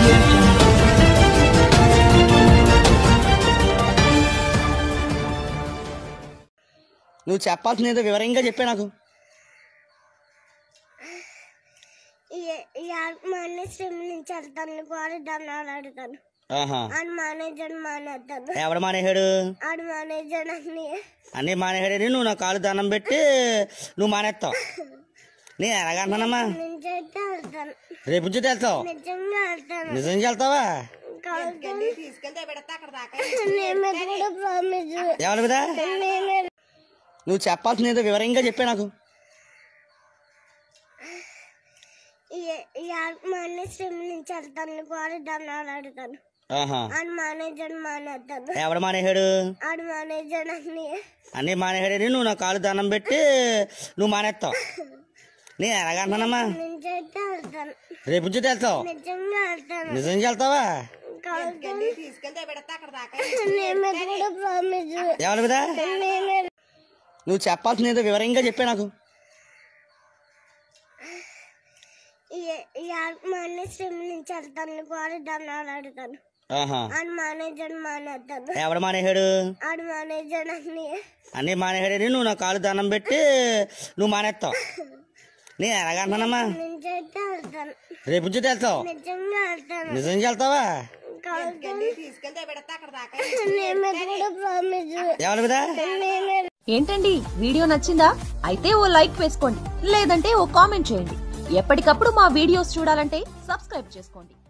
audio jungle. నువ్వు చెప్పాల్సిన ఏదో వివరంగా చెప్పే నాకు మానేశ్వరం నుంచి వెళ్తాను కూడా దండాలు ఆడతాను ఆహా ఆడు మానేజర్ మానేస్తాను ఎవడు మానేశాడు ఆడు మానేజర్ అన్ని అన్నీ మానేశాడని నువ్వు నా కాలు దండం పెట్టి నువ్వు మానేస్తావు నేను ఎలాగంటున్నానమ్మా నుంచి అయితే వెళ్తాను రేపు నుంచి వెళ్తావు నిజంగా వెళ్తాను నిజంగా వెళ్తావా నేను కూడా ప్రామిస్ ఎవరి మీద నేనే నువ్వు చెప్పాల్సిన ఏదో వివరంగా చెప్పే నాకు మానేశ్వరం నుంచి వెళ్తాను కూడా దండాలు ఆడతాను ఆహా ఆడు మానేజర్ మానేస్తాను ఎవడు మానేశాడు ఆడు మానేజర్ అన్ని అన్నీ మానేశాడని నువ్వు నా కాలు దండం పెట్టి నువ్వు మానేస్తావు నేను ఎలాగంటున్నానమ్మా నుంచి అయితే వెళ్తాను రేపు నుంచి వెళ్తావు నిజంగా వెళ్తాను నిజంగా వెళ్తావా నేను కూడా ప్రామిస్ ఎవరి మీద నేనే నువ్వు చెప్పాల్సిన ఏదో వివరంగా చెప్పే నాకు మానేశ్వరం నుంచి వెళ్తాను కూడా దండాలు ఆడతాను ఆహా ఆడు మానేజర్ మానేస్తాను ఎవడు మానేశాడు ఆడు మానేజర్ అన్ని అన్నీ మానేశాడని నువ్వు నా కాలు దండం పెట్టి నువ్వు మానేస్తావు నేను ఎలాగంటున్నానమ్మా నుంచి అయితే వెళ్తాను రేపు నుంచి వెళ్తావు నిజంగా వెళ్తాను నిజంగా వెళ్తావా నేను కూడా ప్రామిస్ ఎవరి మీద నేనే ఏంటండి వీడియో నచ్చిందా అయితే ఓ లైక్ వేసుకోండి లేదంటే ఓ కామెంట్ చేయండి ఎప్పటికప్పుడు మా వీడియోస్ చూడాలంటే సబ్స్క్రైబ్ చేసుకోండి